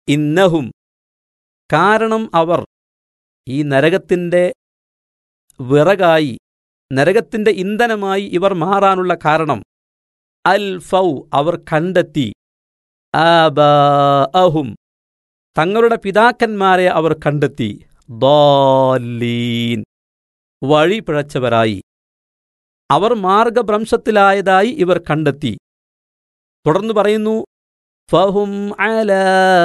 ഇന്നഹും കാരണം അവർ ഈ നരകത്തിൻ്റെ വിറകായി നരകത്തിൻ്റെ ഇന്ധനമായി ഇവർ മാറാനുള്ള കാരണം അൽ ഫൗ അവർ കണ്ടെത്തി ആബാഅഹും തങ്ങളുടെ പിതാക്കന്മാരെ അവർ കണ്ടെത്തി ദാലീൻ വഴി പിഴച്ചവരായി അവർ മാർഗഭ്രംശത്തിലായതായി ഇവർ കണ്ടെത്തി തുടർന്ന് പറയുന്നു ഫഹും അലാ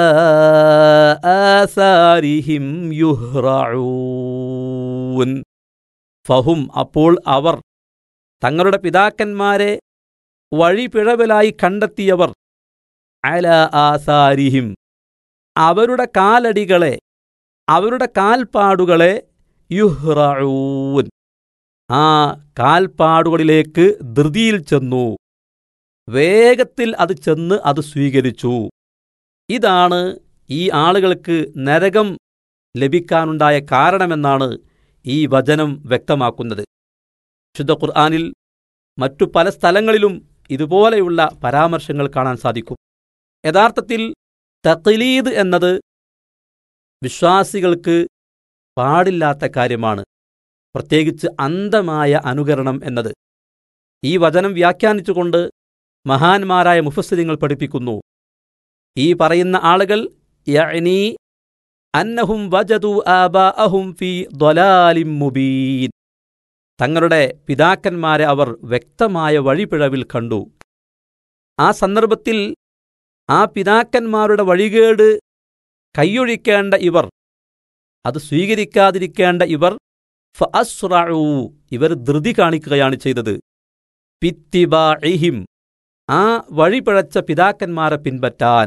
ആസാരിഹിം യുഹ്റഊൻ ഫഹും അപ്പോൾ അവർ തങ്ങളുടെ പിതാക്കന്മാരെ വഴി പിഴവലായി കണ്ടെത്തിയവർ അല ആസാരിഹിം അവരുടെ കാലടികളെ അവരുടെ കാൽപ്പാടുകളെ യുഹ്റഊൻ ആ കാൽപ്പാടുകളിലേക്ക് ധൃതിയിൽ ചെന്നു വേഗത്തിൽ അത് ചെന്ന് അത് സ്വീകരിച്ചു ഇതാണ് ഈ ആളുകൾക്ക് നരകം ലഭിക്കാനുണ്ടായ കാരണമെന്നാണ് ഈ വചനം വ്യക്തമാക്കുന്നത് ശുദ്ധ ഖുർആാനിൽ മറ്റു പല സ്ഥലങ്ങളിലും ഇതുപോലെയുള്ള പരാമർശങ്ങൾ കാണാൻ സാധിക്കും യഥാർത്ഥത്തിൽ തഖ്ലീദ് എന്നത് വിശ്വാസികൾക്ക് പാടില്ലാത്ത കാര്യമാണ് പ്രത്യേകിച്ച് അന്ധമായ അനുകരണം എന്നത് ഈ വചനം വ്യാഖ്യാനിച്ചുകൊണ്ട് മഹാന്മാരായ മുഫസ്സിരിങ്ങൾ പഠിപ്പിക്കുന്നു ഈ പറയുന്ന ആളുകൾ യഅ്നി അന്നഹും വജദു ആബാഅഹും ഫീ ദ്വലാലിം മുബീൻ തങ്ങളുടെ പിതാക്കന്മാരെ അവർ വ്യക്തമായ വഴിപിഴവിൽ കണ്ടു ആ സന്ദർഭത്തിൽ ആ പിതാക്കന്മാരുടെ വഴികേട് കൈയൊഴിക്കേണ്ട ഇവർ അത് സ്വീകരിക്കാതിരിക്കേണ്ട ഇവർ ഫഅസ്റഊ ഇവർ ധൃതി കാണിക്കുകയാണ് ചെയ്തത് പിത്തിബാഇഹിം ആ വഴിപിഴച്ച പിതാക്കന്മാരെ പിൻപറ്റാൻ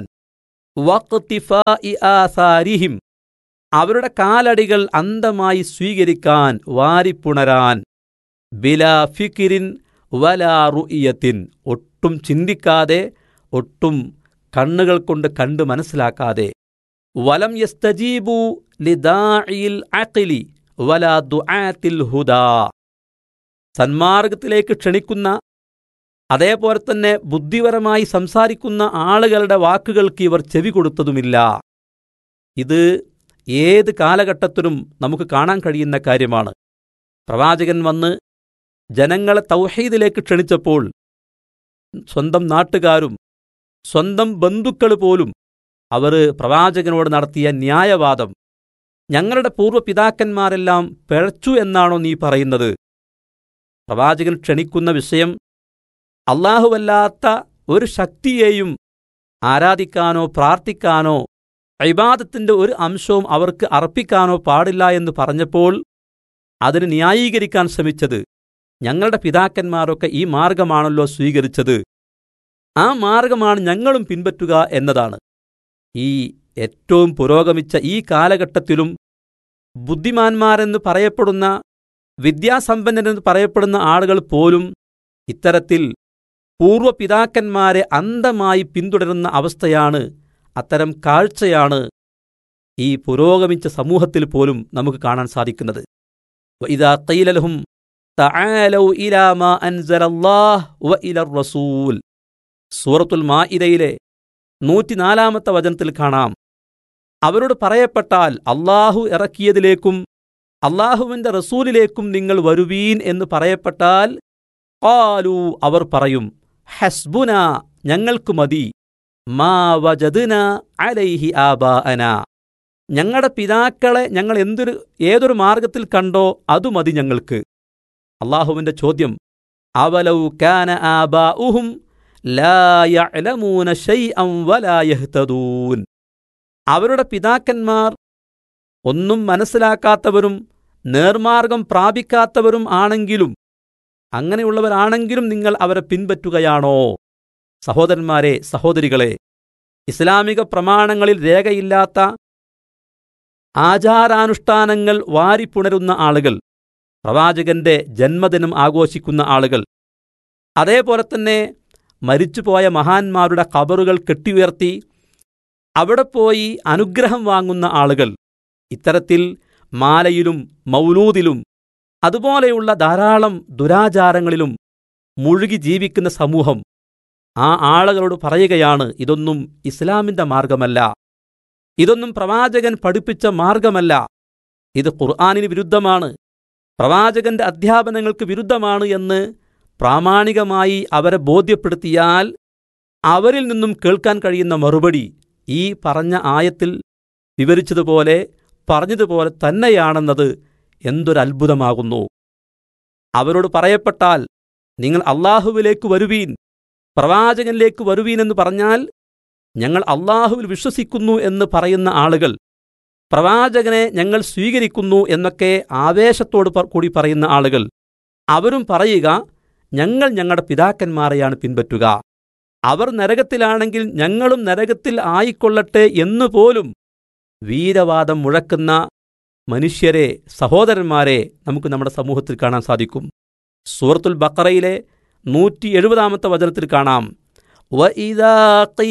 വഖ്തിഫാഇ ആസാരിഹിം അവരുടെ കാലടികൾ അന്തമായി സ്വീകരിക്കാൻ വാരിപ്പുണരാൻ ബിലാ ഫിക്കിരിൻ വലാ റുഇയത്തിൻ ഒട്ടും ചിന്തിക്കാതെ ഒട്ടും കണ്ണുകൾ കൊണ്ട് കണ്ട് മനസ്സിലാക്കാതെ വലം യസ്തജീബു ലിദാഇൽ അഖിലി വലാ ദുആത്തിൽ ഹുദാ സന്മാർഗത്തിലേക്ക് ക്ഷണിക്കുന്ന അതേപോലെ തന്നെ ബുദ്ധിപരമായി സംസാരിക്കുന്ന ആളുകളുടെ വാക്കുകൾക്ക് ഇവർ ചെവി കൊടുത്തതുമില്ല ഇത് ഏത് കാലഘട്ടത്തിലും നമുക്ക് കാണാൻ കഴിയുന്ന കാര്യമാണ് പ്രവാചകൻ വന്ന് ജനങ്ങളെ തൗഹീദിലേക്ക് ക്ഷണിച്ചപ്പോൾ സ്വന്തം നാട്ടുകാരും സ്വന്തം ബന്ധുക്കൾ പോലും അവർ പ്രവാചകനോട് നടത്തിയ ന്യായവാദം ഞങ്ങളുടെ പൂർവ്വപിതാക്കന്മാരെല്ലാം പിഴച്ചു എന്നാണോ നീ പറയുന്നത് പ്രവാചകൻ ക്ഷണിക്കുന്ന വിഷയം അള്ളാഹുവല്ലാത്ത ഒരു ശക്തിയെയും ആരാധിക്കാനോ പ്രാർത്ഥിക്കാനോ ഇബാദത്തിന്റെ ഒരു അംശവും അവർക്ക് അർപ്പിക്കാനോ പാടില്ല എന്ന് പറഞ്ഞപ്പോൾ അതിന് ന്യായീകരിക്കാൻ ശ്രമിച്ചത് ഞങ്ങളുടെ പിതാക്കന്മാരൊക്കെ ഈ മാർഗമാണല്ലോ സ്വീകരിച്ചത് ആ മാർഗമാണ് ഞങ്ങളും പിൻപറ്റുക എന്നതാണ് ഈ ഏറ്റവും പുരോഗമിച്ച ഈ കാലഘട്ടത്തിലും ബുദ്ധിമാന്മാരെന്ന് പറയപ്പെടുന്ന വിദ്യാസമ്പന്നരെന്ന് പറയപ്പെടുന്ന ആളുകൾ പോലും ഇത്തരത്തിൽ പൂർവ്വപിതാക്കന്മാരെ അന്ധമായി പിന്തുടരുന്ന അവസ്ഥയാണ് അത്തരം കാഴ്ചയാണ് ഈ പുരോഗമിച്ച സമൂഹത്തിൽ പോലും നമുക്ക് കാണാൻ സാധിക്കുന്നത് ഇതാ തൈലലഹും തആലൗ ഇലാ മാ അൻസലല്ലാഹ് വ ഇലർ റസൂൽ സൂറത്തുൽ മാഇദയിലെ നൂറ്റിനാലാമത്തെ വചനത്തിൽ കാണാം അവരോട് പറയപ്പെട്ടാൽ അള്ളാഹു ഇറക്കിയതിലേക്കും അള്ളാഹുവിന്റെ റസൂലിലേക്കും നിങ്ങൾ വരുവീൻ എന്ന് പറയപ്പെട്ടാൽ ഖാലു അവർ പറയും ഹസ്ബുന ഞങ്ങൾക്ക് മതി മാ വജദ്ന അലൈഹി ആബാഅന ഞങ്ങളുടെ പിതാക്കളെ ഞങ്ങൾ എന്തൊരു ഏതൊരു മാർഗത്തിൽ കണ്ടോ അതു മതി ഞങ്ങൾക്ക് അള്ളാഹുവിന്റെ ചോദ്യം അവലൗ കാന ആബാഉഹും ലാ യഅലമൂന ശൈഅൻ വലാ യഹ്തദൂൻ അവരുടെ പിതാക്കന്മാർ ഒന്നും മനസ്സിലാക്കാത്തവരും നേർമാർഗം പ്രാപിക്കാത്തവരും ആണെങ്കിലും അങ്ങനെയുള്ളവരാണെങ്കിലും നിങ്ങൾ അവരെ പിൻപറ്റുകയാണോ സഹോദരന്മാരെ സഹോദരികളെ ഇസ്ലാമിക പ്രമാണങ്ങളിൽ രേഖയില്ലാത്ത ആചാരാനുഷ്ഠാനങ്ങൾ വാരിപ്പുണരുന്ന ആളുകൾ പ്രവാചകന്റെ ജന്മദിനം ആഘോഷിക്കുന്ന ആളുകൾ അതേപോലെ തന്നെ മരിച്ചുപോയ മഹാന്മാരുടെ ഖബറുകൾ കെട്ടിയുയർത്തി അവിടെ പോയി അനുഗ്രഹം വാങ്ങുന്ന ആളുകൾ ഇത്തരത്തിൽ മാലയിലും മൗലൂദിലും അതുപോലെയുള്ള ധാരാളം ദുരാചാരങ്ങളിലും മുഴുകി ജീവിക്കുന്ന സമൂഹം ആ ആളുകളോട് പറയുകയാണ് ഇതൊന്നും ഇസ്ലാമിന്റെ മാർഗമല്ല ഇതൊന്നും പ്രവാചകൻ പഠിപ്പിച്ച മാർഗമല്ല ഇത് ഖുർആാനിന് വിരുദ്ധമാണ് പ്രവാചകന്റെ അധ്യാപനങ്ങൾക്ക് വിരുദ്ധമാണ് എന്ന് പ്രാമാണികമായി അവരെ ബോധ്യപ്പെടുത്തിയാൽ അവരിൽ നിന്നും കേൾക്കാൻ കഴിയുന്ന മറുപടി ഈ പറഞ്ഞ ആയത്തിൽ വിവരിച്ചതുപോലെ പറഞ്ഞതുപോലെ തന്നെയാണെന്നത് എന്തൊരത്ഭുതമാകുന്നു അവരോട് പറയപ്പെട്ടാൽ നിങ്ങൾ അള്ളാഹുവിലേക്ക് വരുവീൻ പ്രവാചകനിലേക്ക് വരുവീൻ എന്ന് പറഞ്ഞാൽ ഞങ്ങൾ അള്ളാഹുവിൽ വിശ്വസിക്കുന്നു എന്ന് പറയുന്ന ആളുകൾ പ്രവാചകനെ ഞങ്ങൾ സ്വീകരിക്കുന്നു എന്നൊക്കെ ആവേശത്തോട് പ- കൂടി പറയുന്ന ആളുകൾ അവരും പറയുക ഞങ്ങൾ ഞങ്ങളുടെ പിതാക്കന്മാരെയാണ് പിൻപറ്റുക അവർ നരകത്തിലാണെങ്കിൽ ഞങ്ങളും നരകത്തിൽ ആയിക്കൊള്ളട്ടെ എന്നുപോലും വീരവാദം മുഴക്കുന്ന മനുഷ്യരെ സഹോദരന്മാരെ നമുക്ക് നമ്മുടെ സമൂഹത്തിൽ കാണാൻ സാധിക്കും സൂറത്തുൽ ബക്കറയിലെ നൂറ്റി എഴുപതാമത്തെ വചനത്തിൽ കാണാം وَإِذَا قِيلَ